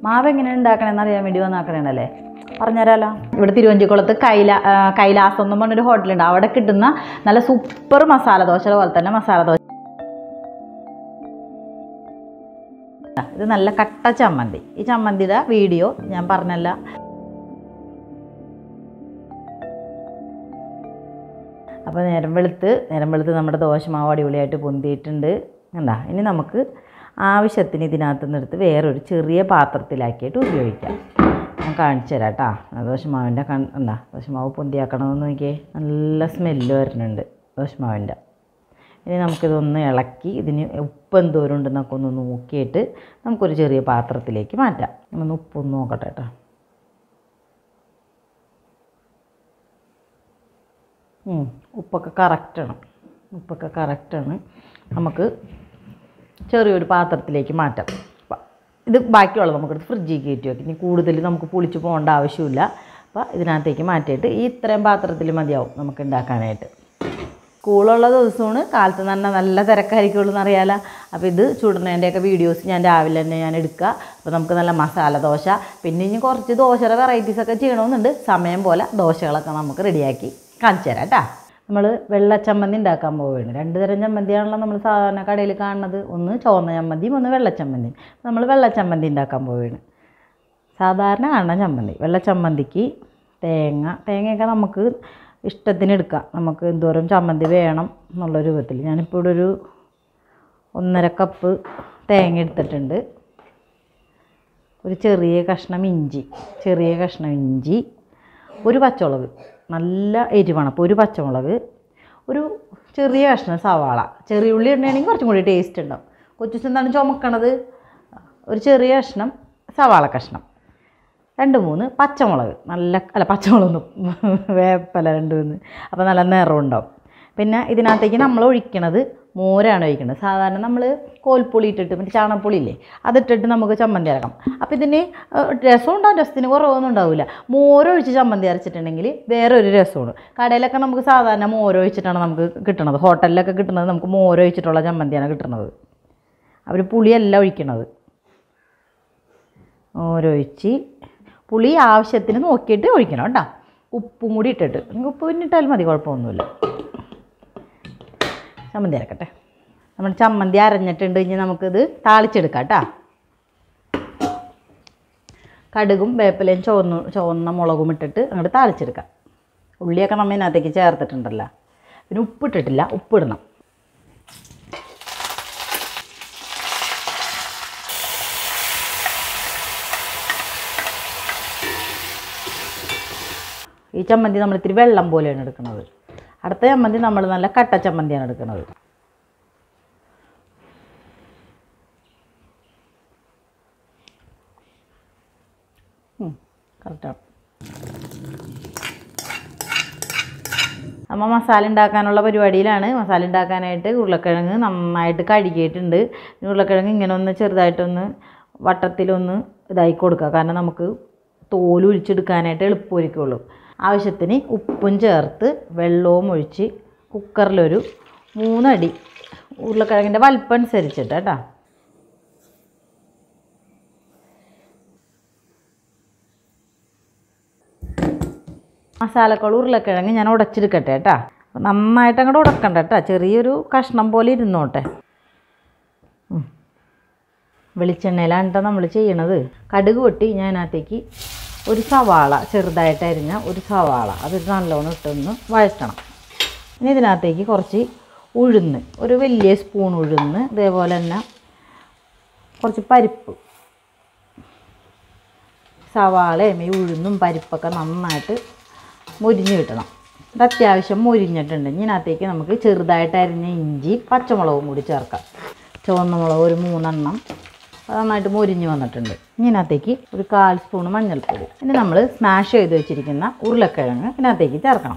മാവ് എങ്ങനെയാണ് ഉണ്ടാക്കണമെന്ന് അറിയാൻ വേണ്ടി വന്നാക്കണേണ്ടല്ലേ പറഞ്ഞുതരാലോ ഇവിടെ തിരുവഞ്ചിക്കുളത്ത് കൈല ആ, കൈലാസം എന്ന് പറഞ്ഞൊരു ഹോട്ടലുണ്ട് അവിടെ കിട്ടുന്ന നല്ല സൂപ്പർ മസാല ദോശ പോലെ തന്നെ മസാല ദോശ ഇത് നല്ല കട്ട ചമ്മന്തി ഈ ചമ്മന്തിയുടെ വീഡിയോ ഞാൻ പറഞ്ഞല്ല അപ്പോൾ നേരം വെളുത്ത് നേരം വെളുത്ത് നമ്മുടെ ദോശമാവ് അടിപൊളിയായിട്ട് പൊന്തിയിട്ടുണ്ട് കണ്ടാ ഇനി നമുക്ക് ആവശ്യത്തിന് ഇതിനകത്ത് നിന്ന് എടുത്ത് വേറൊരു ചെറിയ പാത്രത്തിലാക്കിയിട്ട് ഉപയോഗിക്കാം ഞാൻ കാണിച്ചു തരാം കേട്ടോ ദോശമാവിൻ്റെ കൺ എന്താ ദോശമാവ് പൊന്തിയാക്കണമെന്ന് നോക്കിയേ നല്ല സ്മെല്ല് വരുന്നുണ്ട് ദോശമാവിൻ്റെ ഇനി നമുക്കിതൊന്ന് ഇളക്കി ഇതിന് ഉപ്പ് എന്തോരം ഉണ്ടെന്നൊക്കെ ഒന്ന് നോക്കിയിട്ട് നമുക്കൊരു ചെറിയ പാത്രത്തിലേക്ക് മാറ്റാം ഒന്ന് ഉപ്പൊന്ന് നോക്കട്ടെ കേട്ടോ ഉം, ഉപ്പൊക്കെ കറക്റ്റാണ് ഉപ്പൊക്കെ കറക്റ്റാണ് നമുക്ക് ചെറിയൊരു പാത്രത്തിലേക്ക് മാറ്റാം പ- ഇത് ബാക്കിയുള്ളത് നമുക്കെടുത്ത് ഫ്രിഡ്ജിൽ കയറ്റി വെക്കാം ഇനി കൂടുതൽ നമുക്ക് പുളിച്ച് പോകേണ്ട ആവശ്യമില്ല അപ്പോൾ ഇതിനകത്തേക്ക് മാറ്റിയിട്ട് ഈ ഇത്രയും പാത്രത്തിൽ മതിയാവും നമുക്ക് ഉണ്ടാക്കാനായിട്ട് സ്കൂളുള്ള ദിവസമാണ് കാലത്ത് തന്നെ നല്ല തിരക്കായിരിക്കുള്ളൂ എന്നറിയാലോ അപ്പോൾ ഇത് ചുടുന്നതിൻ്റെയൊക്കെ വീഡിയോസ് ഞാൻ രാവിലെ തന്നെ ഞാൻ എടുക്കുക അപ്പോൾ നമുക്ക് നല്ല മസാല ദോശ പിന്നെ ഇനി കുറച്ച് ദോശയുടെ വെറൈറ്റീസ് ഒക്കെ ചെയ്യണമെന്നുണ്ട് സമയം പോലെ ദോശകളൊക്കെ നമുക്ക് റെഡിയാക്കി കാണിച്ചു തരാം കേട്ടോ നമ്മൾ വെള്ള ചമ്മന്തി ഉണ്ടാക്കാൻ പോവുകയാണ് രണ്ട് തരം ചമ്മന്തിയാണല്ലോ നമ്മൾ സാധാരണ കടയിൽ കാണുന്നത് ഒന്ന് ചുവന്ന ചമ്മന്തിയും ഒന്ന് വെള്ള ചമ്മന്തിയും നമ്മൾ വെള്ള ചമ്മന്തി ഉണ്ടാക്കാൻ പോവുകയാണ് സാധാരണ കാണുന്ന ചമ്മന്തി വെള്ള ചമ്മന്തിക്ക് തേങ്ങ തേങ്ങയൊക്കെ നമുക്ക് ഇഷ്ടത്തിന് എടുക്കാം നമുക്ക് എന്തോരം ചമ്മന്തി വേണം എന്നുള്ള രൂപത്തിൽ ഞാനിപ്പോൾ ഇവിടെ ഒരു ഒന്നര കപ്പ് തേങ്ങ എടുത്തിട്ടുണ്ട് ഒരു ചെറിയ കഷ്ണം ഇഞ്ചി ചെറിയ കഷ്ണം ഇഞ്ചി ഒരു പച്ചമുളക് നല്ല എരിവാണ് അപ്പോൾ ഒരു പച്ചമുളക് ഒരു ചെറിയ കഷ്ണം സവാള ചെറിയ ഉള്ളി ഇടണമെങ്കിൽ കുറച്ചും കൂടി ടേസ്റ്റ് ഉണ്ടാവും കൊച്ചു എന്താണ് ചുമക്കണത് ഒരു ചെറിയ കഷ്ണം സവാള കഷ്ണം രണ്ട് മൂന്ന് പച്ചമുളക് നല്ല അല്ല പച്ചമുളകൊന്നും വേപ്പല രണ്ട് മൂന്ന് അപ്പോൾ നല്ല നിറം ഉണ്ടാവും പിന്നെ ഇതിനകത്തേക്ക് നമ്മൾ ഒഴിക്കണത് മോരാണ് ഒഴിക്കുന്നത് സാധാരണ നമ്മൾ കോൽപ്പൊളി ഇട്ടിട്ട് മറ്റേ ചാണകപ്പൊളി ഇല്ലേ അതിട്ടിട്ട് നമുക്ക് ചമ്മന്തി അരക്കാം അപ്പോൾ ഇതിന് ഏഹ്, രസം ഉണ്ടാവും രസത്തിന് കുറവൊന്നും ഉണ്ടാവില്ല മോരൊഴിച്ച് ചമ്മന്തി അരച്ചിട്ടുണ്ടെങ്കിൽ വേറെ ഒരു രസമാണ് കടയിലൊക്കെ നമുക്ക് സാധാരണ മോരൊഴിച്ചിട്ടാണ് നമുക്ക് കിട്ടുന്നത് ഹോട്ടലിലൊക്കെ കിട്ടുന്നത് നമുക്ക് മോരൊഴിച്ചിട്ടുള്ള ചമ്മന്തിയാണ് കിട്ടുന്നത് അവർ പുളിയല്ല ഒഴിക്കണത് ഓരൊഴിച്ച് പുളി ആവശ്യത്തിന് നോക്കിയിട്ട് ഒഴിക്കണം കേട്ടോ ഉപ്പും കൂടി ഇട്ടിട്ട് നിങ്ങൾക്ക് ഉപ്പ് പിന്നെ ഇട്ടാൽ മതി കുഴപ്പമൊന്നുമില്ല ചമ്മന്തി അരക്കട്ടെ നമ്മൾ ചമ്മന്തി അരഞ്ഞിട്ടുണ്ട് ഇനി നമുക്കിത് താളിച്ചെടുക്കാം കേട്ടോ കടുകും വേപ്പിലയും ചുവന്ന ചുവന്ന മുളകും ഇട്ടിട്ട് അങ്ങോട്ട് താളിച്ചെടുക്കാം ഉള്ളിയൊക്കെ നമ്മൾ ഇതിനകത്തേക്ക് ചേർത്തിട്ടുണ്ടല്ലോ പിന്നെ ഉപ്പിട്ടിട്ടില്ല ഉപ്പിടണം ഈ ചമ്മന്തി നമ്മൾ ഇത്തിരി വെള്ളം പോലെയാണ് എടുക്കുന്നത് അടുത്ത ചമ്മന്തി നമ്മൾ നല്ല കട്ട ചമ്മന്തിയാണ് എടുക്കുന്നത് കറക്റ്റാണ് അമ്മ മസാല ഉണ്ടാക്കാനുള്ള പരിപാടിയിലാണ് മസാല ഉണ്ടാക്കാനായിട്ട് ഉരുളക്കിഴങ്ങ് നന്നായിട്ട് കഴുകിയിട്ടുണ്ട് ഈ ഉരുളക്കിഴങ്ങ് ഇങ്ങനെ ഒന്ന് ചെറുതായിട്ടൊന്ന് വട്ടത്തിലൊന്ന് ഇതായി കൊടുക്കുക കാരണം നമുക്ക് തോല് ഒഴിച്ചെടുക്കാനായിട്ട് എളുപ്പമായിരിക്കുള്ളൂ ആവശ്യത്തിന് ഉപ്പും ചേർത്ത് വെള്ളവും ഒഴിച്ച് കുക്കറിലൊരു മൂന്നടി ഉരുളക്കിഴങ്ങിൻ്റെ വലിപ്പം അനുസരിച്ചിട്ട് കേട്ടോ മസാലക്കോള് ഉരുളക്കിഴങ്ങ് ഞാൻ ഉടച്ചെടുക്കട്ടെ കേട്ടോ നന്നായിട്ട് അങ്ങോട്ട് ഉടക്കണ്ട കേട്ടോ ചെറിയൊരു കഷ്ണം പോലെ ഇരുന്നോട്ടെ ഉം. വെളിച്ചെണ്ണയിലാണ് കേട്ടോ നമ്മൾ ചെയ്യണത് കടുക് പൊട്ടി ഞാൻ അതിനകത്തേക്ക് ഒരു സവാള ചെറുതായിട്ട് അരിഞ്ഞ ഒരു സവാള അത് നല്ലോണം ഇട്ടൊന്ന് വഴറ്റണം ഇനി ഇതിനകത്തേക്ക് കുറച്ച് ഉഴുന്ന് ഒരു വലിയ സ്പൂൺ ഉഴുന്ന് ഇതേപോലെ തന്നെ കുറച്ച് പരിപ്പ് സവാളയും ഈ ഉഴുന്നും പരിപ്പൊക്കെ നന്നായിട്ട് മുരിഞ്ഞ് കിട്ടണം ഇത് അത്യാവശ്യം മുരിഞ്ഞിട്ടുണ്ട് ഇനി ഇതിനകത്തേക്ക് നമുക്ക് ചെറുതായിട്ട് അരിഞ്ഞ ഇഞ്ചി പച്ചമുളകും കൂടി ചേർക്കാം ചുവന്ന മുളക് ഒരു മൂന്നെണ്ണം അത് നന്നായിട്ട് മുരിഞ്ഞ് വന്നിട്ടുണ്ട് ഇനി ഇതിനകത്തേക്ക് ഒരു കാൽ സ്പൂൺ മഞ്ഞൾപ്പൊടി ഇനി നമ്മൾ സ്മാഷ് ചെയ്ത് വെച്ചിരിക്കുന്ന ഉരുളക്കിഴങ്ങ് ഇതിനകത്തേക്ക് ചേർക്കണം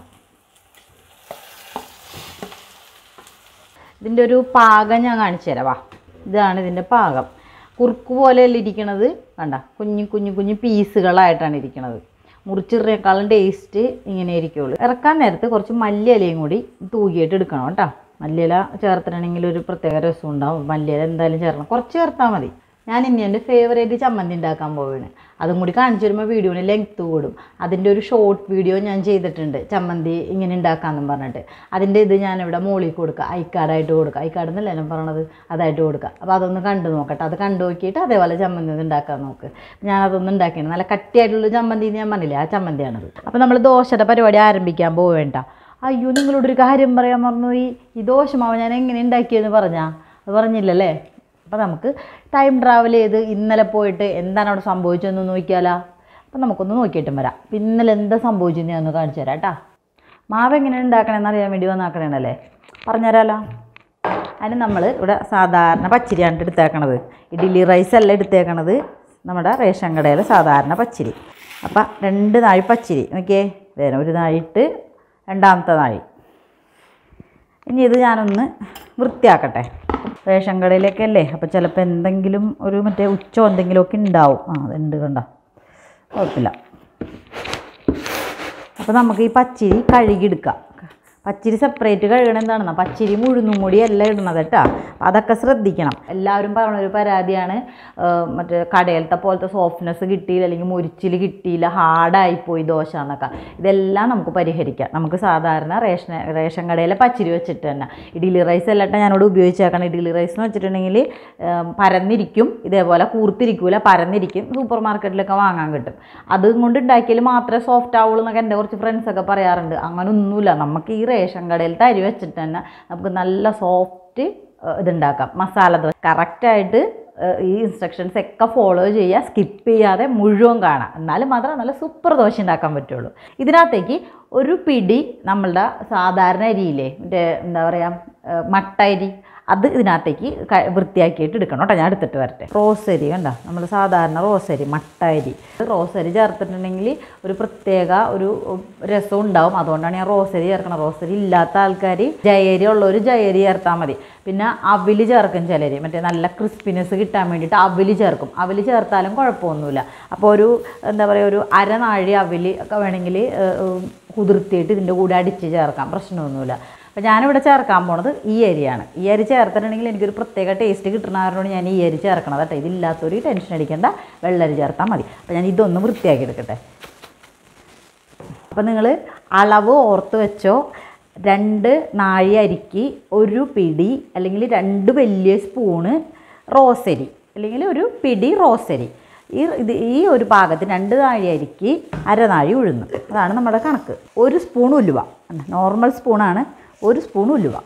ഇതിൻ്റെ ഒരു പാകം ഞാൻ കാണിച്ചു തരാം വാ ഇതാണ് ഇതിൻ്റെ പാകം കുറുക്ക് പോലെയല്ല ഇരിക്കണത് കണ്ട കുഞ്ഞു കുഞ്ഞു കുഞ്ഞു പീസുകളായിട്ടാണ് ഇരിക്കണത് മുറിച്ചിറിനേക്കാളും ടേസ്റ്റ് ഇങ്ങനെ ഇരിക്കുള്ളൂ ഇറക്കാൻ നേരത്ത് കുറച്ച് മല്ലിയിലയും കൂടി തൂകിയിട്ട് എടുക്കണം കേട്ടോ മല്ലിയില ചേർത്തിട്ടുണ്ടെങ്കിൽ ഒരു പ്രത്യേക രസം ഉണ്ടാവും മല്ലിയില എന്തായാലും ചേർക്കണം കുറച്ച് ചേർത്താൽ മതി ഞാൻ ഇനി എൻ്റെ ഫേവറേറ്റ് ചമ്മന്തി ഉണ്ടാക്കാൻ പോവുകയാണ് അതും കൂടി കാണിച്ചു വരുമ്പോൾ വീഡിയോന് ലെങ്ത്ത് കൂടും അതിൻ്റെ ഒരു ഷോർട്ട് വീഡിയോ ഞാൻ ചെയ്തിട്ടുണ്ട് ചമ്മന്തി ഇങ്ങനെ ഉണ്ടാക്കാമെന്നും പറഞ്ഞിട്ട് അതിൻ്റെ ഇത് ഞാനിവിടെ മോളിൽ കൊടുക്കുക ഐക്കാർഡായിട്ട് കൊടുക്കുക ഐക്കാർഡ് എന്നല്ല ഞാൻ പറയണത് അതായിട്ട് കൊടുക്കുക അപ്പോൾ അതൊന്ന് കണ്ടു നോക്കട്ടെ അത് കണ്ടു നോക്കിയിട്ട് അതേപോലെ ചമ്മന്തി ഒന്ന് ഉണ്ടാക്കാൻ നോക്ക് ഞാനതൊന്നും ഉണ്ടാക്കിയാണ് നല്ല കട്ടിയായിട്ടുള്ള ചമ്മന്തി എന്ന് ഞാൻ പറഞ്ഞില്ലേ ആ ചമ്മന്തിയാണത് അപ്പോൾ നമ്മൾ ദോശയുടെ പരിപാടി ആരംഭിക്കാൻ പോവേണ്ട അയ്യോ നിങ്ങളോടൊരു കാര്യം പറയാൻ മറന്നു ഈ ഈ ദോശമാവ് ഞാൻ എങ്ങനെ ഉണ്ടാക്കിയെന്ന് പറഞ്ഞാ അത് പറഞ്ഞില്ലല്ലേ അപ്പോൾ നമുക്ക് ടൈം ട്രാവൽ ചെയ്ത് ഇന്നലെ പോയിട്ട് എന്താണ് അവിടെ സംഭവിച്ചതെന്ന് നോക്കിയാലോ അപ്പം നമുക്കൊന്ന് നോക്കിയിട്ടും വരാം അപ്പം ഇന്നലെ എന്താ സംഭവിച്ചെന്ന് ഞാൻ ഒന്ന് കാണിച്ചു തരാം കേട്ടാ മാവ് എങ്ങനെ ഉണ്ടാക്കണമെന്ന് അറിയാൻ വേണ്ടി വന്നാക്കണേണല്ലേ പറഞ്ഞുതരാമല്ലോ അതിന് നമ്മൾ ഇവിടെ സാധാരണ പച്ചരിയാണ് എടുത്തേക്കണത് ഇഡ്ഡലി റൈസ് അല്ല എടുത്തേക്കണത് നമ്മുടെ റേഷൻ കടയിലെ സാധാരണ പച്ചരി അപ്പം രണ്ട് നാഴി പച്ചരി നോക്കിയേ വേറെ ഒരു നാഴിട്ട് രണ്ടാമത്തെ നാഴി ഇനി ഇത് ഞാനൊന്ന് വൃത്തിയാക്കട്ടെ റേഷൻ കടയിലൊക്കെ അല്ലേ അപ്പോൾ ചിലപ്പോൾ എന്തെങ്കിലും ഒരു മറ്റേ ഉച്ചോ എന്തെങ്കിലുമൊക്കെ ഉണ്ടാവും ആ അതുണ്ട് കണ്ട കുഴപ്പമില്ല അപ്പോൾ നമുക്ക് ഈ പച്ചിരി കഴുകിയെടുക്കാം പച്ചിരി സെപ്പറേറ്റ് കഴുകണം എന്താണെന്നാ പച്ചിരി മുഴുന്നും കൂടി അല്ല ഇടണത് കേട്ടോ അതൊക്കെ ശ്രദ്ധിക്കണം എല്ലാവരും പറയുന്ന ഒരു പരാതിയാണ് ആ, മറ്റേ കടയിലത്തെ പോലത്തെ സോഫ്റ്റ്നെസ് കിട്ടിയില്ല അല്ലെങ്കിൽ മുരിച്ചിൽ കിട്ടിയില്ല ഹാർഡായിപ്പോയി ദോശ എന്നൊക്കെ ഇതെല്ലാം നമുക്ക് പരിഹരിക്കാം നമുക്ക് സാധാരണ റേഷൻ റേഷൻ കടയിലെ പച്ചിരി വെച്ചിട്ട് തന്നെ ഇഡ്ഡലി റൈസ് അല്ലട്ടെ ഞാനോട് ഉപയോഗിച്ചേക്കണം ഇഡ്ഡലി റൈസ് എന്ന് വെച്ചിട്ടുണ്ടെങ്കിൽ ആ, പരന്നിരിക്കും ഇതേപോലെ കൂർത്തിരിക്കൂല പരന്നിരിക്കും സൂപ്പർ മാർക്കറ്റിലൊക്കെ വാങ്ങാൻ കിട്ടും അതും കൊണ്ട് ഉണ്ടാക്കിയാൽ മാത്രമേ സോഫ്റ്റ് ആവുള്ളൂ എന്നൊക്കെ എൻ്റെ കുറച്ച് ഫ്രണ്ട്സൊക്കെ പറയാറുണ്ട് അങ്ങനെ ഒന്നുമില്ല നമുക്ക് ഈ റേഷൻ കടയിലത്തെ അരി വെച്ചിട്ട് തന്നെ നമുക്ക് നല്ല സോഫ്റ്റ് ഇതുണ്ടാക്കാം മസാല ദോശ കറക്റ്റായിട്ട് ഈ ഇൻസ്ട്രക്ഷൻസ് ഒക്കെ ഫോളോ ചെയ്യുക സ്കിപ്പ് ചെയ്യാതെ മുഴുവൻ കാണാം എന്നാലും മാത്രമേ നല്ല സൂപ്പർ ദോശ ഉണ്ടാക്കാൻ പറ്റുള്ളൂ ഇതിനകത്തേക്ക് ഒരു പിടി നമ്മളുടെ സാധാരണ അരിയില്ലേ മറ്റേ എന്താ പറയുക മട്ട അരി അത് ഇതിനകത്തേക്ക് ക- വൃത്തിയാക്കിയിട്ട് എടുക്കണം കേട്ടോ ഞാൻ എടുത്തിട്ട് വരട്ടെ റോസ് അരി കണ്ട നമ്മൾ സാധാരണ റോസ് അരി മട്ട അരി റോസ് അരി ചേർത്തിട്ടുണ്ടെങ്കിൽ ഒരു പ്രത്യേക ഒരു രസം ഉണ്ടാവും അതുകൊണ്ടാണ് ഞാൻ റോസ് അരി ചേർക്കണം റോസ് അരി ഇല്ലാത്ത ആൾക്കാർ ജയരി ഉള്ളവർ ജയരി ചേർത്താൽ മതി പിന്നെ അവിൽ ചേർക്കും ചിലർ മറ്റേ നല്ല ക്രിസ്പിനെസ് കിട്ടാൻ വേണ്ടിയിട്ട് അവിൽ ചേർക്കും അവിൽ ചേർത്താലും കുഴപ്പമൊന്നുമില്ല അപ്പോൾ ഒരു എന്താ പറയുക ഒരു അരനാഴി അവിൽ ഒക്കെ വേണമെങ്കിൽ കുതിർത്തിയിട്ട് ഇതിൻ്റെ കൂടെ അടിച്ച് ചേർക്കാം പ്രശ്നമൊന്നുമില്ല അപ്പോൾ ഞാനിവിടെ ചേർക്കാൻ പോണത് ഈ അരിയാണ് ഈ അരി ചേർത്തിട്ടുണ്ടെങ്കിൽ എനിക്കൊരു പ്രത്യേക ടേസ്റ്റ് കിട്ടണമായതുകൊണ്ട് ഞാൻ ഈ അരി ചേർക്കണത് കേട്ടോ ഇതില്ലാത്തൊരു ടെൻഷൻ അടിക്കേണ്ട വെള്ളരി ചേർത്താൽ മതി അപ്പോൾ ഞാൻ ഇതൊന്ന് വൃത്തിയാക്കി എടുക്കട്ടെ അപ്പോൾ നിങ്ങൾ അളവ് ഓർത്ത് വെച്ചോ രണ്ട് നാഴി അരിക്ക് ഒരു പിടി അല്ലെങ്കിൽ രണ്ട് വലിയ സ്പൂണ് റോസരി അല്ലെങ്കിൽ ഒരു പിടി റോസരി ഈ ഇത് ഈ ഒരു പാകത്തിന് രണ്ട് നാഴി അരിക്ക് അരനാഴി ഉഴുന്ന് അതാണ് നമ്മുടെ കണക്ക് ഒരു സ്പൂൺ ഉലുവ നോർമൽ സ്പൂണാണ് ഒരു സ്പൂൺ ഉലുവ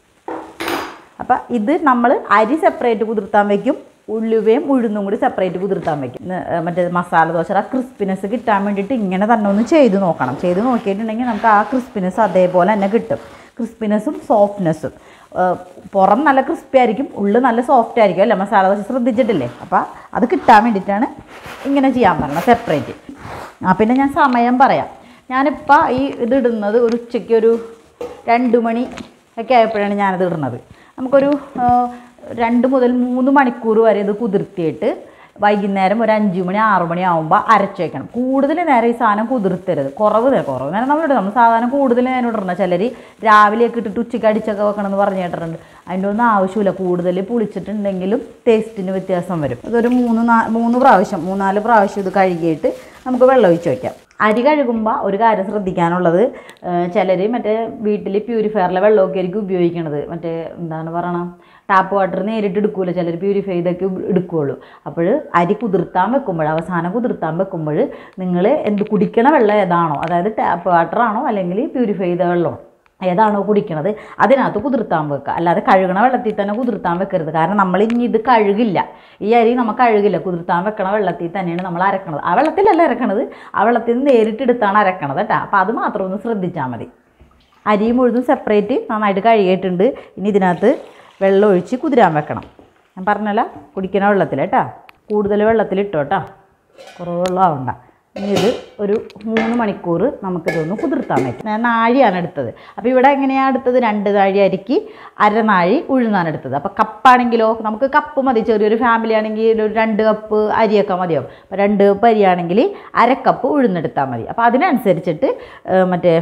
അപ്പം ഇത് നമ്മൾ അരി സെപ്പറേറ്റ് കുതിർത്താൻ വയ്ക്കും ഉള്ളുവയും ഉഴുന്നും കൂടി സെപ്പറേറ്റ് കുതിർത്താൻ വയ്ക്കും ന്ന് മറ്റേ മസാല ദോശ ആ ക്രിസ്പിനെസ് കിട്ടാൻ വേണ്ടിയിട്ട് ഇങ്ങനെ തന്നെ ഒന്ന് ചെയ്ത് നോക്കണം ചെയ്ത് നോക്കിയിട്ടുണ്ടെങ്കിൽ നമുക്ക് ആ ക്രിസ്പിനെസ് അതേപോലെ തന്നെ കിട്ടും ക്രിസ്പിനെസ്സും സോഫ്റ്റ്നെസ്സും പുറം നല്ല ക്രിസ്പി ആയിരിക്കും ഉള്ളു നല്ല സോഫ്റ്റ് ആയിരിക്കും അല്ലേ മസാല ദോശ ശ്രദ്ധിച്ചിട്ടില്ലേ അപ്പോൾ അത് കിട്ടാൻ വേണ്ടിയിട്ടാണ് ഇങ്ങനെ ചെയ്യാൻ പറഞ്ഞത് സെപ്പറേറ്റ് ആ പിന്നെ ഞാൻ സമയം പറയാം ഞാനിപ്പോൾ ഈ ഇത് ഇടുന്നത് ഒരു ഉച്ചയ്ക്ക് ഒരു രണ്ട് മണി ഒക്കെ ആയപ്പോഴാണ് ഞാനത് ഇടുന്നത് നമുക്കൊരു ആ, രണ്ട് മുതൽ മൂന്ന് മണിക്കൂർ വരെ ഇത് കുതിർത്തിയിട്ട് വൈകുന്നേരം ഒരു അഞ്ച് മണി ആറ് മണി ആകുമ്പോൾ അരച്ച് വയ്ക്കണം കൂടുതൽ നേരം ഈ സാധനം കുതിർത്തരുത് കുറവ് നേരം കുറവ് നേരം നമ്മൾ ഇടും നമ്മൾ സാധാരണ കൂടുതൽ നേരം ഇടണം ചിലർ രാവിലെയൊക്കെ ഇട്ടിട്ട് ഉച്ചയ്ക്ക് അടിച്ചൊക്കെ വെക്കണം എന്ന് പറഞ്ഞു കേട്ടിട്ടുണ്ട് അതിൻ്റെ ഒന്നും ആവശ്യമില്ല കൂടുതൽ പുളിച്ചിട്ടുണ്ടെങ്കിലും ടേസ്റ്റിന് വ്യത്യാസം വരും ഇതൊരു മൂന്ന് നാ മൂന്ന് പ്രാവശ്യം മൂന്നാല് പ്രാവശ്യം ഇത് കഴുകിയിട്ട് നമുക്ക് വെള്ളം ഒഴിച്ച് വയ്ക്കാം അരി കഴുകുമ്പോൾ ഒരു കാര്യം ശ്രദ്ധിക്കാനുള്ളത് ചിലർ മറ്റേ വീട്ടിൽ പ്യൂരിഫയറിലെ വെള്ളമൊക്കെ ആയിരിക്കും ഉപയോഗിക്കണത് മറ്റേ എന്താണ് പറയണം ടാപ്പ് വാട്ടർ നേരിട്ട് എടുക്കൂല ചിലർ പ്യൂരിഫൈ ചെയ്തൊക്കെ എടുക്കുകയുള്ളൂ അപ്പോൾ അരി കുതിർത്താൻ വെക്കുമ്പോൾ അവസാനം കുതിർത്താൻ വെക്കുമ്പോൾ നിങ്ങൾ എന്ത് കുടിക്കണ വെള്ളം ഏതാണോ അതായത് ടാപ്പ് വാട്ടർ ആണോ അല്ലെങ്കിൽ പ്യൂരിഫൈ ചെയ്ത വെള്ളമാണോ ഏതാണോ കുടിക്കണത് അതിനകത്ത് കുതിർത്താൻ വെക്കുക അല്ലാതെ കഴുകണ വെള്ളത്തിൽ തന്നെ കുതിർത്താൻ വെക്കരുത് കാരണം നമ്മൾ ഇനി ഇത് കഴുകില്ല ഈ അരി നമ്മൾ കഴുകില്ല കുതിർത്താൻ വെക്കണ വെള്ളത്തിൽ തന്നെയാണ് നമ്മൾ അരക്കണത് ആ വെള്ളത്തിലല്ല അരക്കണത് ആ വെള്ളത്തിൽ നിന്ന് നേരിട്ടെടുത്താണ് അരക്കണത് കേട്ടോ അപ്പോൾ അത് മാത്രം ഒന്ന് ശ്രദ്ധിച്ചാൽ മതി അരിയും ഉഴുതും സെപ്പറേറ്റ് നന്നായിട്ട് കഴുകിയിട്ടുണ്ട് ഇനി ഇതിനകത്ത് വെള്ളം ഒഴിച്ച് കുതിരാൻ വെക്കണം ഞാൻ പറഞ്ഞല്ല കുടിക്കണ വെള്ളത്തിൽ കേട്ടോ കൂടുതൽ വെള്ളത്തിൽ ഇട്ടോ കേട്ടോ കുറവ് വെള്ളം ആവണ്ട ഇനി ഇത് ഒരു മൂന്ന് മണിക്കൂർ നമുക്കിതൊന്ന് കുതിർത്താൻ പറ്റും ഞാൻ നാഴിയാണ് എടുത്തത് അപ്പോൾ ഇവിടെ എങ്ങനെയാണ് എടുത്തത് രണ്ട് നാഴി അരിക്ക് അരനാഴി ഉഴുന്നാണ് എടുത്തത് അപ്പോൾ കപ്പാണെങ്കിലോ നമുക്ക് കപ്പ് മതി ചെറിയൊരു ഫാമിലി ആണെങ്കിൽ ഒരു രണ്ട് കപ്പ് അരിയൊക്കെ മതിയാവും അപ്പോൾ രണ്ട് കപ്പ് അരിയാണെങ്കിൽ അര കപ്പ് ഉഴുന്നെടുത്താൽ മതി അപ്പോൾ അതിനനുസരിച്ചിട്ട് ഏഹ്, മറ്റേ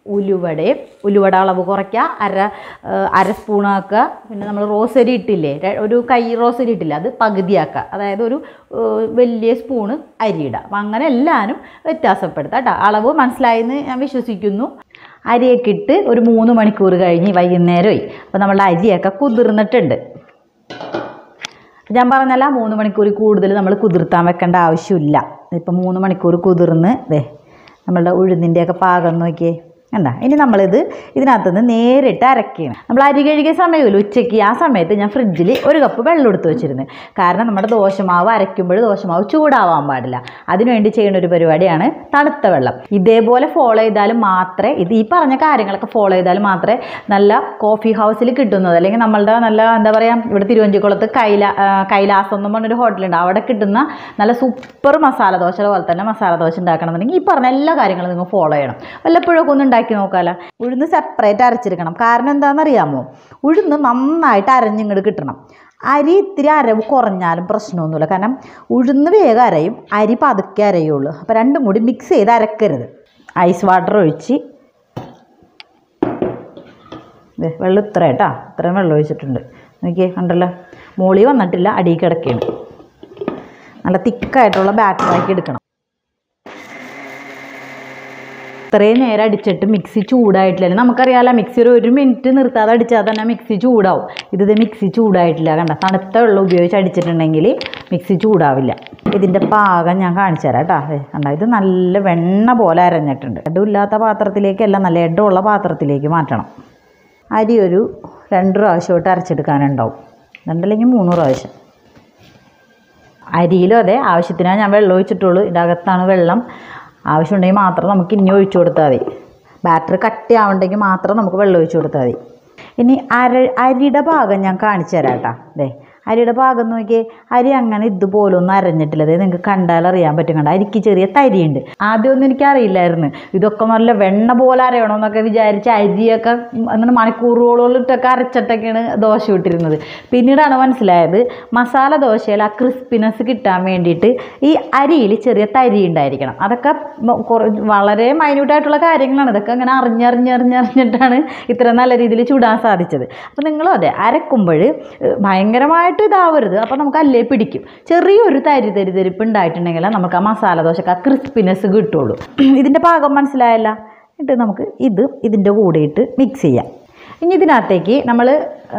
ഉലുവടയും ഉലുവട അളവ് കുറയ്ക്കുക അര ഏഹ് അര സ്പൂണാക്കുക പിന്നെ നമ്മൾ റോസരി ഇട്ടില്ലേ ര- ഒരു കൈ റോസരി ഇട്ടില്ല അത് പകുതിയാക്കുക അതായത് ഒരു ഏഹ് വലിയ സ്പൂണ് അരിയിടുക അപ്പം അങ്ങനെ എല്ലാവരും വ്യത്യാസപ്പെടുത്താം കേട്ടോ അളവ് മനസ്സിലായെന്ന് ഞാൻ വിശ്വസിക്കുന്നു അരിയൊക്കെ ഇട്ട് ഒരു മൂന്ന് മണിക്കൂർ കഴിഞ്ഞ് വൈകുന്നേരമായി അപ്പോൾ നമ്മളുടെ അരിയൊക്കെ കുതിർന്നിട്ടുണ്ട് ഞാൻ പറഞ്ഞല്ല മൂന്ന് മണിക്കൂർ കൂടുതൽ നമ്മൾ കുതിർത്താൻ വെക്കേണ്ട ആവശ്യമില്ല ഇപ്പം മൂന്ന് മണിക്കൂർ കുതിർന്ന് ദേ നമ്മളുടെ ഉഴുന്നിൻ്റെയൊക്കെ പാകം നോക്കിയേ കണ്ട ഇനി നമ്മളിത് ഇതിനകത്ത് നിന്ന് നേരിട്ട് അരക്കുകയാണ് നമ്മൾ അരി കഴുകിയ സമയമില്ല ഉച്ചയ്ക്ക് ആ സമയത്ത് ഞാൻ ഫ്രിഡ്ജിൽ ഒരു കപ്പ് വെള്ളം എടുത്ത് വെച്ചിരുന്നു കാരണം നമ്മുടെ ദോശമാവ് അരയ്ക്കുമ്പോൾ ദോശമാവ് ചൂടാവാൻ പാടില്ല അതിനുവേണ്ടി ചെയ്യുന്ന ഒരു പരിപാടിയാണ് തണുത്ത വെള്ളം ഇതേപോലെ ഫോളോ ചെയ്താലും മാത്രമേ ഇത് ഈ പറഞ്ഞ കാര്യങ്ങളൊക്കെ ഫോളോ ചെയ്താൽ മാത്രമേ നല്ല കോഫി ഹൗസിൽ കിട്ടുന്നത് അല്ലെങ്കിൽ നമ്മളുടെ നല്ല എന്താ പറയുക ഇവിടെ തിരുവഞ്ചിക്കുളത്ത് കൈല ആ, കൈലാസം എന്ന് പറഞ്ഞൊരു ഹോട്ടലുണ്ട് അവിടെ കിട്ടുന്ന നല്ല സൂപ്പർ മസാല ദോശ പോലെ തന്നെ മസാല ദോശ ഉണ്ടാക്കണമെന്നുണ്ടെങ്കിൽ ഈ പറഞ്ഞ എല്ലാ കാര്യങ്ങളും നിങ്ങൾ ഫോളോ ചെയ്യണം വല്ലപ്പോഴൊക്കെ ഒന്ന് ഉണ്ടാക്കി നോക്കാമല്ലോ ഉഴുന്ന് സെപ്പറേറ്റ് അരച്ചെടുക്കണം കാരണം എന്താണെന്നറിയാമോ ഉഴുന്ന് നന്നായിട്ട് അരഞ്ഞിങ്ങോട്ട് കിട്ടണം അരി ഇത്തിരി അരവ് കുറഞ്ഞാലും പ്രശ്നമൊന്നുമില്ല കാരണം ഉഴുന്ന് വേഗം അരയും അരി പതുക്കെ അരയുള്ളൂ അപ്പോൾ രണ്ടും കൂടി മിക്സ് ചെയ്ത് അരക്കരുത് ഐസ് വാട്ടർ ഒഴിച്ച് ദേ, വെള്ളം ഇത്ര കേട്ടോ ഇത്രയും വെള്ളം ഒഴിച്ചിട്ടുണ്ട് നോക്കിയേ കണ്ടല്ലോ മോളി വന്നിട്ടില്ല അടിയിൽ കിടക്കുകയാണ് നല്ല തിക്കായിട്ടുള്ള ബാറ്ററാക്കി എടുക്കണം ഇത്രയും നേരം അടിച്ചിട്ട് മിക്സി ചൂടായിട്ടില്ല നമുക്കറിയാലോ മിക്സി ഒരു ഒരു മിനിറ്റ് നിർത്താതെ അടിച്ചാൽ തന്നെ മിക്സി ചൂടാവും ഇത് ദേ മിക്സി ചൂടായിട്ടില്ല കണ്ട തണുത്ത വെള്ളം ഉപയോഗിച്ച് അടിച്ചിട്ടുണ്ടെങ്കിൽ മിക്സി ചൂടാവില്ല ഇതിൻ്റെ പാകം ഞാൻ കാണിച്ചു തരാം കേട്ടോ അതെ കണ്ട ഇത് നല്ല വെണ്ണ പോലെ അരഞ്ഞിട്ടുണ്ട് ഇടമില്ലാത്ത പാത്രത്തിലേക്കല്ല നല്ല ഇടമുള്ള പാത്രത്തിലേക്ക് മാറ്റണം അരി ഒരു രണ്ട് പ്രാവശ്യമായിട്ട് അരച്ചെടുക്കാനുണ്ടാവും രണ്ടല്ലെങ്കിൽ മൂന്ന് പ്രാവശ്യം അരിയിലും അതെ ആവശ്യത്തിനാണ് ഞാൻ വെള്ളം ഒഴിച്ചിട്ടുള്ളൂ ഇതിൻ്റെ അകത്താണ് വെള്ളം ആവശ്യമുണ്ടെങ്കിൽ മാത്രം നമുക്ക് ഇനി ഒഴിച്ചു കൊടുത്താൽ മതി ബാറ്ററി കട്ടിയാവുണ്ടെങ്കിൽ മാത്രം നമുക്ക് വെള്ളം ഒഴിച്ചു കൊടുത്താൽ മതി ഇനി അര അരിയുടെ ഭാഗം ഞാൻ കാണിച്ചു തരാം കേട്ടോ അതെ അരിയുടെ ഭാഗം നോക്കിയേ അരി അങ്ങനെ ഇതുപോലൊന്നും അരഞ്ഞിട്ടില്ല അതായത് നിങ്ങൾക്ക് കണ്ടാൽ അറിയാൻ പറ്റും കണ്ട അരിക്ക് ചെറിയ തരിയുണ്ട് ആദ്യമൊന്നും എനിക്കറിയില്ലായിരുന്നു ഇതൊക്കെ നല്ല വെണ്ണ പോലെ അരയണമെന്നൊക്കെ വിചാരിച്ച് അരിയൊക്കെ അങ്ങനെ മണിക്കൂറുകളോളം ഇട്ടൊക്കെ അരച്ചിട്ടൊക്കെയാണ് ദോശ ഇട്ടിരുന്നത് പിന്നീടാണ് മനസ്സിലായത് മസാല ദോശയിൽ ആ ക്രിസ്പിനെസ് കിട്ടാൻ വേണ്ടിയിട്ട് ഈ അരിയിൽ ചെറിയ തരി ഉണ്ടായിരിക്കണം അതൊക്കെ മ- കുറ- വളരെ മൈന്യൂട്ടായിട്ടുള്ള കാര്യങ്ങളാണ് ഇതൊക്കെ അങ്ങനെ അറിഞ്ഞറിഞ്ഞറിഞ്ഞറിഞ്ഞിട്ടാണ് ഇത്ര നല്ല രീതിയിൽ ചൂടാൻ സാധിച്ചത് അപ്പോൾ നിങ്ങളും അതെ അരക്കുമ്പോൾ ഭയങ്കരമായിട്ട് ഇതാവരുത് അപ്പോൾ നമുക്ക് അല്ലേ പിടിക്കും ചെറിയൊരു തരി തരി തരിപ്പ് ഉണ്ടായിട്ടുണ്ടെങ്കിൽ നമുക്ക് ആ മസാല ദോശക്ക് ആ ക്രിസ്പിനെസ് കിട്ടുള്ളൂ ഇതിൻ്റെ പാകം മനസ്സിലായല്ല എന്നിട്ട് നമുക്ക് ഇത് ഇതിൻ്റെ കൂടെ ഇട്ട് മിക്സ് ചെയ്യാം ഇനി ഇതിനകത്തേക്ക് നമ്മൾ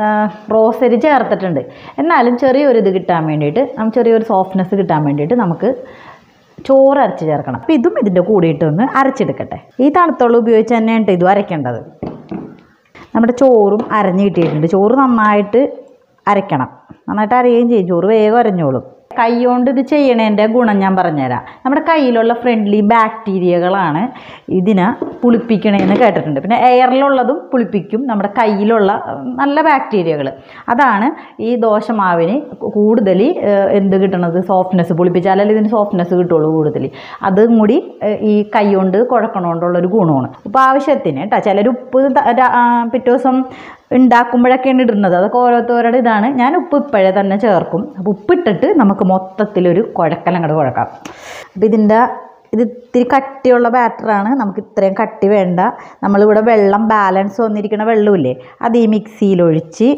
റോസരി ചേർത്തിട്ടുണ്ട് എന്നാലും ചെറിയൊരു ഇത് കിട്ടാൻ വേണ്ടിയിട്ട് നമുക്ക് ചെറിയൊരു സോഫ്റ്റ്നെസ് കിട്ടാൻ വേണ്ടിയിട്ട് നമുക്ക് ചോറ് അരച്ച് ചേർക്കണം അപ്പോൾ ഇതും ഇതിൻ്റെ കൂടെ ഇട്ടൊന്ന് അരച്ചെടുക്കട്ടെ ഈ തണുത്തുള്ള ഉപയോഗിച്ച് തന്നെയാണ് ട്ടോ ഇതും അരയ്ക്കേണ്ടത് നമ്മുടെ ചോറും അരഞ്ഞ് കിട്ടിയിട്ടുണ്ട് ചോറ് നന്നായിട്ട് അരയ്ക്കണം നന്നായിട്ട് അരയുകയും ചെയ്യും ചോറ് വേഗം അരഞ്ഞോളും കൈ കൊണ്ട് ഇത് ചെയ്യണതിൻ്റെ ഗുണം ഞാൻ പറഞ്ഞുതരാം നമ്മുടെ കയ്യിലുള്ള ഫ്രണ്ട്ലി ബാക്ടീരിയകളാണ് ഇതിനെ പുളിപ്പിക്കണേന്ന് കേട്ടിട്ടുണ്ട് പിന്നെ എയറിലുള്ളതും പുളിപ്പിക്കും നമ്മുടെ കയ്യിലുള്ള ഉം, നല്ല ബാക്ടീരിയകൾ അതാണ് ഈ ദോശമാവിന് കൂടുതൽ എന്ത് കിട്ടണത് സോഫ്റ്റ്നെസ് പുളിപ്പിച്ചാലല്ലേ ഇതിന് സോഫ്റ്റ്നെസ് കിട്ടുള്ളൂ കൂടുതൽ അതും കൂടി ഏഹ്, ഈ കൈ കൊണ്ട് കുഴക്കണോണ്ടുള്ളൊരു ഗുണമാണ് ഉപ്പ് ആവശ്യത്തിന് കേട്ടോ ചിലർ ഉപ്പ് ത- ര- ആ, പിറ്റേ ദിവസം ഉണ്ടാക്കുമ്പോഴൊക്കെയാണ് ഇടുന്നത് അതൊക്കെ ഓരോരുത്തരുടെ ഇതാണ് ഞാൻ ഉപ്പ് ഇപ്പോഴേ തന്നെ ചേർക്കും അപ്പോൾ ഉപ്പിട്ടിട്ട് നമുക്ക് മൊത്തത്തിലൊരു കുഴക്കലങ്ങോട്ട് കുഴക്കാം അപ്പോൾ ഇതിൻ്റെ ഇത് ഇത്തിരി കട്ടിയുള്ള ബാറ്ററാണ് നമുക്ക് ഇത്രയും കട്ടി വേണ്ട നമ്മളിവിടെ വെള്ളം ബാലൻസ് വന്നിരിക്കുന്ന വെള്ളമില്ലേ അത് ഈ മിക്സിയിലൊഴിച്ച്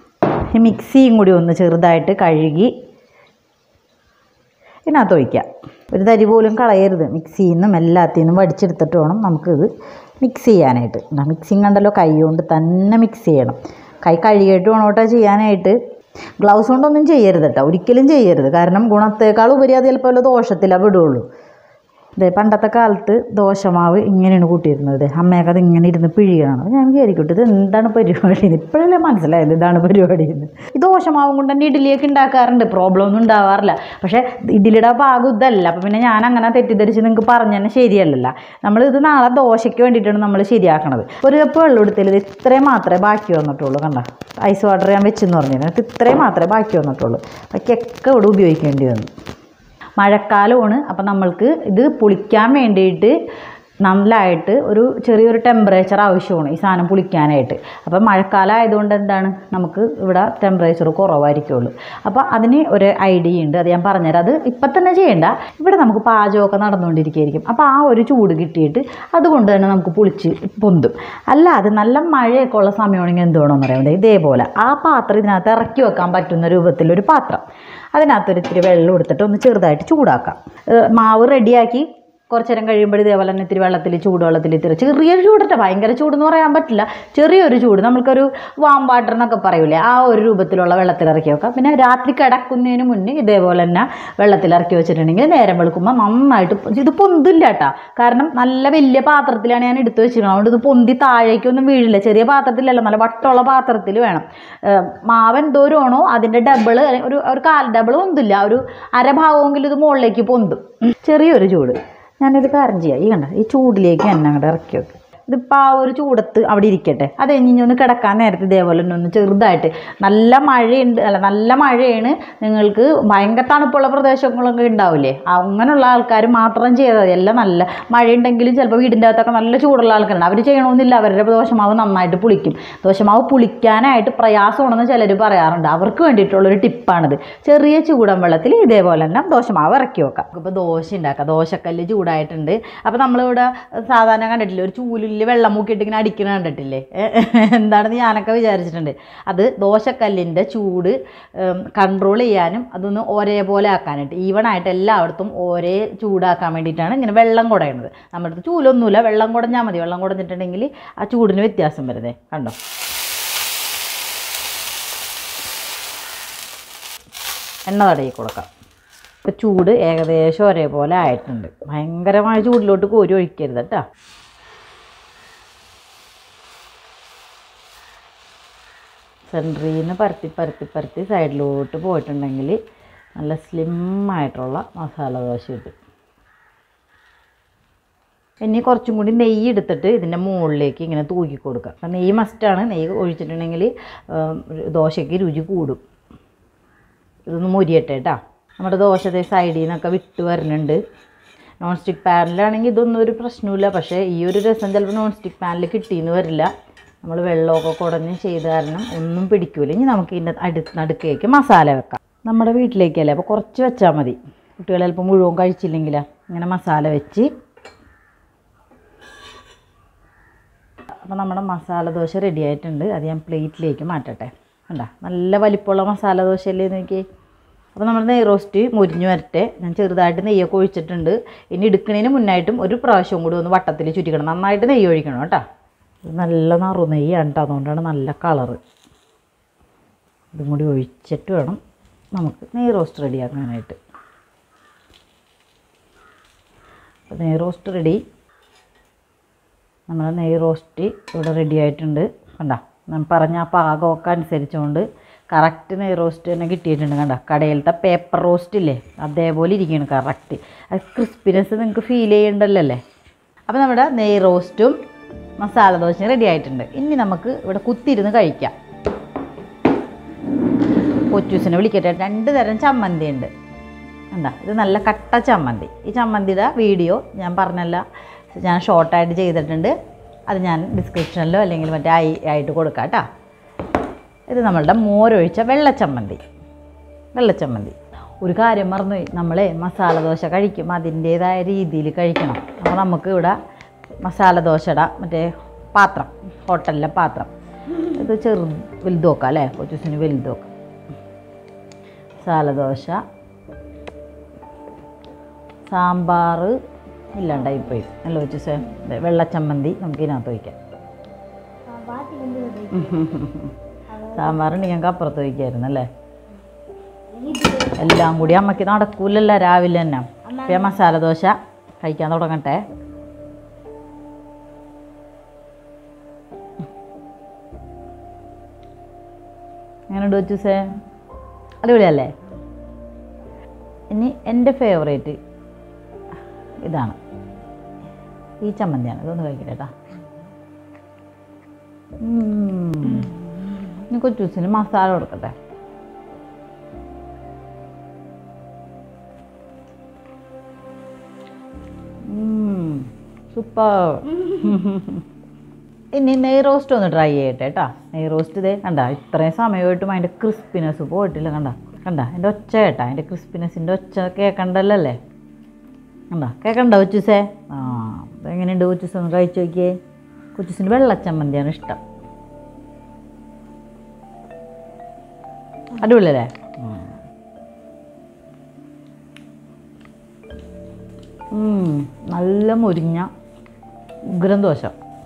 ഈ മിക്സിയും കൂടി ഒന്ന് ചെറുതായിട്ട് കഴുകി ഇതിനകത്ത് ഒഴിക്കാം ഒരു തരി പോലും കളയരുത് മിക്സിയിൽ നിന്നും എല്ലാത്തിൽ നിന്നും വടിച്ചെടുത്തിട്ട് വേണം നമുക്കിത് മിക്സ് ചെയ്യാനായിട്ട് എന്നാ മിക്സിങ് കണ്ടല്ലോ കൈ കൊണ്ട് തന്നെ മിക്സ് ചെയ്യണം കൈ കഴുകിയിട്ട് വേണം കേട്ടോ ചെയ്യാനായിട്ട് ഗ്ലൗസ് കൊണ്ടൊന്നും ചെയ്യരുത് കേട്ടോ ഒരിക്കലും ചെയ്യരുത് കാരണം ഗുണത്തേക്കാൾ ഉപരി അത് ചിലപ്പോൾ വല്ല ദോഷത്തിലാണ് വിടുള്ളൂ അതെ പണ്ടത്തെ കാലത്ത് ദോശമാവ് ഇങ്ങനെയാണ് കൂട്ടിയിരുന്നത് അമ്മയൊക്കെ അത് ഇങ്ങനെ ഇരുന്ന് പിഴിയണം അപ്പോൾ ഞാൻ വിചാരിക്കട്ടെ ഇത് എന്താണ് പരിപാടി എന്ന് ഇപ്പോഴല്ലേ മനസ്സിലായത് ഇതാണ് പരിപാടി എന്ന് ഈ ദോശമാവും കൊണ്ട് തന്നെ ഇഡ്ഡലിയൊക്കെ ഉണ്ടാക്കാറുണ്ട് പ്രോബ്ലം ഒന്നും ഉണ്ടാവാറില്ല പക്ഷേ ഇഡ്ഡലിയുടെ പാകം ഇതല്ല അപ്പോൾ പിന്നെ ഞാൻ അങ്ങനെ തെറ്റിദ്ധരിച്ച് നിങ്ങൾക്ക് പറഞ്ഞു തന്നെ ശരിയല്ലല്ലോ നമ്മൾ ഇത് നാളെ ദോശയ്ക്ക് വേണ്ടിയിട്ടാണ് നമ്മൾ ശരിയാക്കണത് ഒരു കപ്പ് വെള്ളം എടുത്തതിൽ ഇത് ഇത്രയും മാത്രമേ ബാക്കി വന്നിട്ടുള്ളൂ കണ്ട ഐസ് വാട്ടർ ഞാൻ വെച്ചെന്ന് പറഞ്ഞിരുന്നു ഇത് ഇത്രയും മാത്രമേ ബാക്കി വന്നിട്ടുള്ളൂ ബാക്കിയൊക്കെ ഇവിടെ ഉപയോഗിക്കേണ്ടി വന്നു മഴക്കാലമാണ് അപ്പം നമ്മൾക്ക് ഇത് പുളിക്കാൻ വേണ്ടിയിട്ട് നല്ലതായിട്ട് ഒരു ചെറിയൊരു ടെമ്പറേച്ചർ ആവശ്യമാണ് ഈ സാധനം പുളിക്കാനായിട്ട് അപ്പോൾ മഴക്കാലം ആയതുകൊണ്ട് എന്താണ് നമുക്ക് ഇവിടെ ടെമ്പറേച്ചർ കുറവായിരിക്കുള്ളൂ അപ്പോൾ അതിന് ഒരു ഐഡിയ ഉണ്ട് അത് ഞാൻ പറഞ്ഞുതരാം അത് ഇപ്പം തന്നെ ചെയ്യണ്ട ഇവിടെ നമുക്ക് പാചകമൊക്കെ നടന്നുകൊണ്ടിരിക്കുകയായിരിക്കും അപ്പോൾ ആ ഒരു ചൂട് കിട്ടിയിട്ട് അതുകൊണ്ട് തന്നെ നമുക്ക് പുളിച്ച് പൊന്തും അല്ലാതെ നല്ല മഴയൊക്കെ ഉള്ള സമയമാണെങ്കിൽ എന്ത് വേണമെന്ന് പറയുന്നത് ഇതേപോലെ ആ പാത്രം ഇതിനകത്ത് ഇറക്കി വെക്കാൻ പറ്റുന്ന രൂപത്തിലൊരു പാത്രം അതിനകത്തൊരു ഇത്തിരി വെള്ളം എടുത്തിട്ട് ഒന്ന് ചെറുതായിട്ട് ചൂടാക്കാം ഏഹ് മാവ് റെഡിയാക്കി കുറച്ച് നേരം കഴിയുമ്പോൾ ഇതേപോലെ തന്നെ ഇത്തിരി വെള്ളത്തിൽ ചൂടുവെള്ളത്തിൽ ഇത്തിരി ചെറിയൊരു ചൂടട്ടെ ഭയങ്കര ചൂടെന്ന് പറയാൻ പറ്റില്ല ചെറിയൊരു ചൂട് നമ്മൾക്കൊരു വാം വാട്ടർ എന്നൊക്കെ പറയൂലേ ആ ഒരു രൂപത്തിലുള്ള വെള്ളത്തിൽ ഇറക്കി വെക്കാം പിന്നെ രാത്രി കിടക്കുന്നതിന് മുന്നേ ഇതേപോലെ തന്നെ വെള്ളത്തിൽ ഇറക്കി വെച്ചിട്ടുണ്ടെങ്കിൽ നേരം വെളുക്കുമ്പോൾ നന്നായിട്ട് പൊ- ഇത് പൊന്തില്ല കേട്ടോ കാരണം നല്ല വലിയ പാത്രത്തിലാണ് ഞാൻ എടുത്ത് വെച്ചിരിക്കുന്നത് അതുകൊണ്ട് ഇത് പൊന്തി താഴേക്കൊന്നും വീഴില്ല ചെറിയ പാത്രത്തിലല്ല നല്ല വട്ടമുള്ള പാത്രത്തിൽ വേണം ഏഹ് മാവ് എന്തോരമാണോ അതിൻ്റെ ഡബിള് ഒരു ഒരു കാൽ ഡബിൾ പൊന്തില്ല ഒരു അരഭാഗമെങ്കിലും ഇത് മുകളിലേക്ക് പൊന്തും ഉം. ചെറിയൊരു ചൂട് ഞാനൊരു കാര്യം ചെയ്യാം ഈ കണ്ട ഈ ചൂടിലേക്ക് എന്നെ അങ്ങോട്ട് ഇറക്കി വെക്കും ഇതിപ്പോൾ ആ ഒരു ചൂടത്ത് അവിടെ ഇരിക്കട്ടെ അത് കഴിഞ്ഞ് ഒന്ന് കിടക്കാൻ നേരത്തെ ഇതേപോലെ തന്നെ ഒന്ന് ചെറുതായിട്ട് നല്ല മഴയുണ്ട് അല്ല നല്ല മഴയാണ് നിങ്ങൾക്ക് ഭയങ്കര തണുപ്പുള്ള പ്രദേശങ്ങളൊക്കെ ഉണ്ടാവില്ലേ അങ്ങനെയുള്ള ആൾക്കാർ മാത്രം ചെയ്താൽ മതി എല്ലാം നല്ല മഴയുണ്ടെങ്കിലും ചിലപ്പോൾ വീടിൻ്റെ അകത്തൊക്കെ നല്ല ചൂടുള്ള ആൾക്കാരുണ്ട് അവർ ചെയ്യണമെന്നില്ല അവരുടെ ദോശമാവ് നന്നായിട്ട് പുളിക്കും ദോശമാവ് പുളിക്കാനായിട്ട് പ്രയാസമാണെന്ന് ചിലർ പറയാറുണ്ട് അവർക്ക് വേണ്ടിയിട്ടുള്ളൊരു ടിപ്പാണിത് ചെറിയ ചൂടൻ വെള്ളത്തിൽ ഇതേപോലെ തന്നെ ദോശമാവ് ഇറക്കി വെക്കാം ഇപ്പോൾ ദോശ ഉണ്ടാക്കാം ദോശക്കല്ല് ചൂടായിട്ടുണ്ട് അപ്പോൾ നമ്മളിവിടെ സാധാരണ കണ്ടിട്ടില്ലേ ഒരു ചൂലിൽ വെള്ളം മുക്കിയിട്ട് ഇങ്ങനെ അടിക്കണ കണ്ടിട്ടില്ലേ ഏ, എന്താണെന്ന് ഞാനൊക്കെ വിചാരിച്ചിട്ടുണ്ട് അത് ദോശക്കല്ലിൻ്റെ ചൂട് കൺട്രോൾ ചെയ്യാനും അതൊന്ന് ഒരേപോലെ ആക്കാനായിട്ട് ഈവൺ ആയിട്ട് എല്ലായിടത്തും ഒരേ ചൂടാക്കാൻ വേണ്ടിയിട്ടാണ് ഇങ്ങനെ വെള്ളം കുടയുന്നത് നമ്മുടെ അടുത്ത് ചൂലൊന്നുമില്ല വെള്ളം കുടഞ്ഞാൽ മതി വെള്ളം കുടഞ്ഞിട്ടുണ്ടെങ്കിൽ ആ ചൂടിന് വ്യത്യാസം വരുന്നേ കണ്ടോ എണ്ണ തടയി കൊടുക്കാം ഇപ്പം ചൂട് ഏകദേശം ഒരേപോലെ ആയിട്ടുണ്ട് ഭയങ്കരമായ ചൂടിലോട്ട് കോരി ഒഴിക്കരുത് കേട്ടോ സെൻറ്ററിൽ നിന്ന് പരത്തി പരത്തി പരത്തി സൈഡിലോട്ട് പോയിട്ടുണ്ടെങ്കിൽ നല്ല സ്ലിം ആയിട്ടുള്ള മസാല ദോശ കിട്ടും ഇനി കുറച്ചും കൂടി നെയ്യ് എടുത്തിട്ട് ഇതിൻ്റെ മുകളിലേക്ക് ഇങ്ങനെ തൂക്കി കൊടുക്കുക അപ്പം നെയ്യ് മസ്റ്റാണ് നെയ്യ് ഒഴിച്ചിട്ടുണ്ടെങ്കിൽ ഉം, ദോശയ്ക്ക് രുചി കൂടും ഇതൊന്ന് മുരിയട്ടെ കേട്ടോ നമ്മുടെ ദോശ ദേ സൈഡിൽ നിന്നൊക്കെ വിട്ട് വരുന്നുണ്ട് നോൺ സ്റ്റിക്ക് പാനിലാണെങ്കിൽ ഇതൊന്നും ഒരു പ്രശ്നമില്ല പക്ഷേ ഈ ഒരു രസം ചിലപ്പോൾ നോൺ സ്റ്റിക്ക് പാനിൽ കിട്ടിയെന്ന് വരില്ല നമ്മൾ വെള്ളമൊക്കെ കുടഞ്ഞ് ചെയ്ത കാരണം ഒന്നും പിടിക്കൂല ഇനി നമുക്ക് ഇതിൻ്റെ അടു നടുക്കേക്ക് മസാല വെക്കാം നമ്മുടെ വീട്ടിലേക്കല്ലേ അപ്പോൾ കുറച്ച് വെച്ചാൽ മതി കുട്ടികൾ ചിലപ്പോൾ മുഴുവൻ കഴിച്ചില്ലെങ്കിലാ ഇങ്ങനെ മസാല വെച്ച് അപ്പോൾ നമ്മുടെ മസാല ദോശ റെഡി ആയിട്ടുണ്ട് അത് ഞാൻ പ്ലേറ്റിലേക്ക് മാറ്റട്ടെ കണ്ട നല്ല വലിപ്പമുള്ള മസാല ദോശയല്ലേ നോക്കി അപ്പോൾ നമ്മുടെ നെയ് റോസ്റ്റ് മുരിഞ്ഞു വരട്ടെ ഞാൻ ചെറുതായിട്ട് നെയ്യൊക്കെ ഒഴിച്ചിട്ടുണ്ട് ഇനി എടുക്കുന്നതിന് മുന്നായിട്ടും ഒരു പ്രാവശ്യം കൂടി ഒന്ന് വട്ടത്തിൽ ചുറ്റിക്കണം നന്നായിട്ട് നെയ്യ് ഒഴിക്കണം കേട്ടോ ഇത് നല്ല നറു നെയ്യാണ് കേട്ടോ അതുകൊണ്ടാണ് നല്ല കളറ് ഇതും കൂടി ഒഴിച്ചിട്ട് വേണം നമുക്ക് നെയ് റോസ്റ്റ് റെഡിയാക്കാനായിട്ട് അപ്പോൾ നെയ് റോസ്റ്റ് റെഡി നമ്മുടെ നെയ് റോസ്റ്റ് ഇവിടെ റെഡി ആയിട്ടുണ്ട് കണ്ട ഞാൻ പറഞ്ഞ ആ പാകമൊക്കെ അനുസരിച്ചുകൊണ്ട് കറക്റ്റ് നെയ് റോസ്റ്റ് തന്നെ കിട്ടിയിട്ടുണ്ട് കണ്ട കടയിലത്തെ പേപ്പർ റോസ്റ്റ് ഇല്ലേ അതേപോലെ ഇരിക്കുകയാണ് കറക്റ്റ് അത് ക്രിസ്പിനെസ് നിങ്ങൾക്ക് ഫീൽ ചെയ്യണ്ടല്ലോ അല്ലേ അപ്പോൾ നമ്മുടെ നെയ് റോസ്റ്റും മസാല ദോശയും റെഡി ആയിട്ടുണ്ട് ഇനി നമുക്ക് ഇവിടെ കുത്തിയിരുന്ന് കഴിക്കാം കൊച്ചൂസിനെ വിളിക്കട്ടെ രണ്ട് തരം ചമ്മന്തി ഉണ്ട് എന്താ ഇത് നല്ല കട്ട ചമ്മന്തി ഈ ചമ്മന്തിയുടെ വീഡിയോ ഞാൻ പറഞ്ഞല്ല ഞാൻ ഷോർട്ടായിട്ട് ചെയ്തിട്ടുണ്ട് അത് ഞാൻ ഡിസ്ക്രിപ്ഷനിലോ അല്ലെങ്കിൽ മറ്റേ ഐ ആയിട്ട് കൊടുക്കാം കേട്ടോ ഇത് നമ്മളുടെ മോരൊഴിച്ച വെള്ളച്ചമ്മന്തി വെള്ളച്ചമ്മന്തി ഒരു കാര്യം മറന്നുപോയി നമ്മളെ മസാല ദോശ കഴിക്കും അതിൻ്റേതായ രീതിയിൽ കഴിക്കണം അപ്പോൾ നമുക്ക് ഇവിടെ മസാല ദോശയുടെ മറ്റേ പാത്രം ഹോട്ടലിലെ പാത്രം ഇത് ചെറു വലുത് നോക്കാം അല്ലേ കൊച്ചൂസിന് വലുത് നോക്കാം മസാല ദോശ സാമ്പാർ ഇല്ലാണ്ടായി പോയി നല്ല വെച്ച് സേ വെള്ളച്ചമ്മന്തി നമുക്ക് ഇതിനകത്ത് വയ്ക്കാം സാമ്പാറുണ്ടെങ്കിൽ ഞങ്ങൾക്ക് അപ്പുറത്ത് വയ്ക്കായിരുന്നു അല്ലേ എല്ലാം കൂടി അമ്മയ്ക്ക് നടക്കൂലല്ലോ രാവിലെ തന്നെ അപ്പം ഞാൻ മസാല ദോശ കഴിക്കാൻ തുടങ്ങട്ടെ എങ്ങനെയുണ്ട് വെച്ചൂസേ അടിപൊളിയല്ലേ ഇനി എൻ്റെ ഫേവറേറ്റ് ഇതാണ് ഈ ചമ്മന്തിയാണ് ഇതൊന്ന് കഴിക്കട്ടെ കേട്ടോ ഉം. ഇനി കൊച്ചൂസിന് മസാല കൊടുക്കട്ടെ സൂപ്പർ ഇനി നെയ് റോസ്റ്റ് ഒന്ന് ട്രൈ ചെയ്യട്ടെ കേട്ടോ നെയ് റോസ്റ്റ് ഇതേ കണ്ട ഇത്രയും സമയമായിട്ടും അതിൻ്റെ ക്രിസ്പിനെസ് പോയിട്ടില്ല കണ്ട കണ്ട എൻ്റെ ഒച്ച കേട്ടാ അതിൻ്റെ ക്രിസ്പിനെസ്സിൻ്റെ ഒച്ച കേൾക്കണ്ടല്ലോ അല്ലേ കണ്ട കേൾക്കണ്ട കൊച്ചുസേ ആ എങ്ങനെയുണ്ട് കൊച്ചുസ് ഒന്ന് കഴിച്ചു നോക്കിയേ കൊച്ചുസിന് വെള്ളച്ചമ്മന്തിയാണ് ഇഷ്ടം അടിപൊളിയല്ലേ ഉം. ഉം, നല്ല മുരിഞ്ഞ ഉഗ്രം ദോശ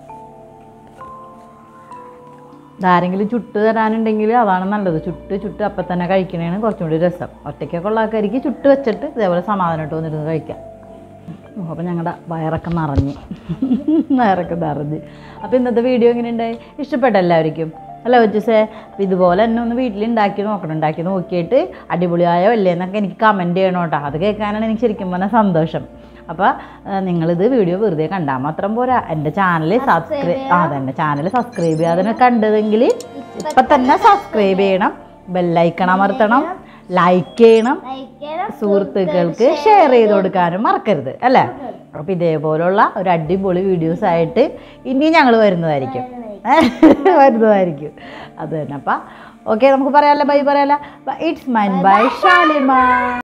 ഇതാരെങ്കിലും ചുട്ട് തരാനുണ്ടെങ്കിൽ അതാണ് നല്ലത് ചുട്ട് ചുട്ട് അപ്പം തന്നെ കഴിക്കണേണ് കുറച്ചും കൂടി രസം ഒറ്റയ്ക്കൊക്കെ ഉള്ള ആൾക്കാർക്ക് ചുട്ട് വെച്ചിട്ട് ഇതേപോലെ സമാധാനമായിട്ട് വന്നിരുന്ന് കഴിക്കാം അപ്പോൾ ഞങ്ങളുടെ വയറൊക്കെ നിറഞ്ഞ് വയറൊക്കെ നിറഞ്ഞ് അപ്പോൾ ഇന്നത്തെ വീഡിയോ എങ്ങനെയുണ്ടായി ഇഷ്ടപ്പെട്ട എല്ലാവർക്കും അല്ല വെച്ചേ അപ്പോൾ ഇതുപോലെ തന്നെ ഒന്ന് വീട്ടിൽ ഉണ്ടാക്കി നോക്കണം ഉണ്ടാക്കി നോക്കിയിട്ട് അടിപൊളിയായോ അല്ലേ എന്നൊക്കെ എനിക്ക് കമൻറ്റ് ചെയ്യണം കേട്ടോ അത് കേൾക്കാനാണ് എനിക്ക് ശരിക്കും പറഞ്ഞാൽ സന്തോഷം അപ്പോൾ നിങ്ങളിത് വീഡിയോ വെറുതെ കണ്ടാൽ മാത്രം പോരാ എൻ്റെ ചാനൽ സബ്സ്ക്രൈബ് ആ തന്നെ ചാനൽ സബ്സ്ക്രൈബ് ചെയ്യാതെ കണ്ടതെങ്കിൽ ഇപ്പം തന്നെ സബ്സ്ക്രൈബ് ചെയ്യണം ബെല്ലൈക്കൺ അമർത്തണം ലൈക്ക് ചെയ്യണം സുഹൃത്തുക്കൾക്ക് ഷെയർ ചെയ്ത് കൊടുക്കാനും മറക്കരുത് അല്ലേ അപ്പോൾ ഇതേപോലുള്ള ഒരു അടിപൊളി വീഡിയോസ് ആയിട്ട് ഇനി ഞങ്ങൾ വരുന്നതായിരിക്കും വരുന്നതായിരിക്കും അത് തന്നെ അപ്പം ഓക്കെ നമുക്ക് പറയാമല്ലോ ബൈ പറയാമല്ലോ ഇറ്റ്സ് മൈൻ ബൈ ഷാലിമ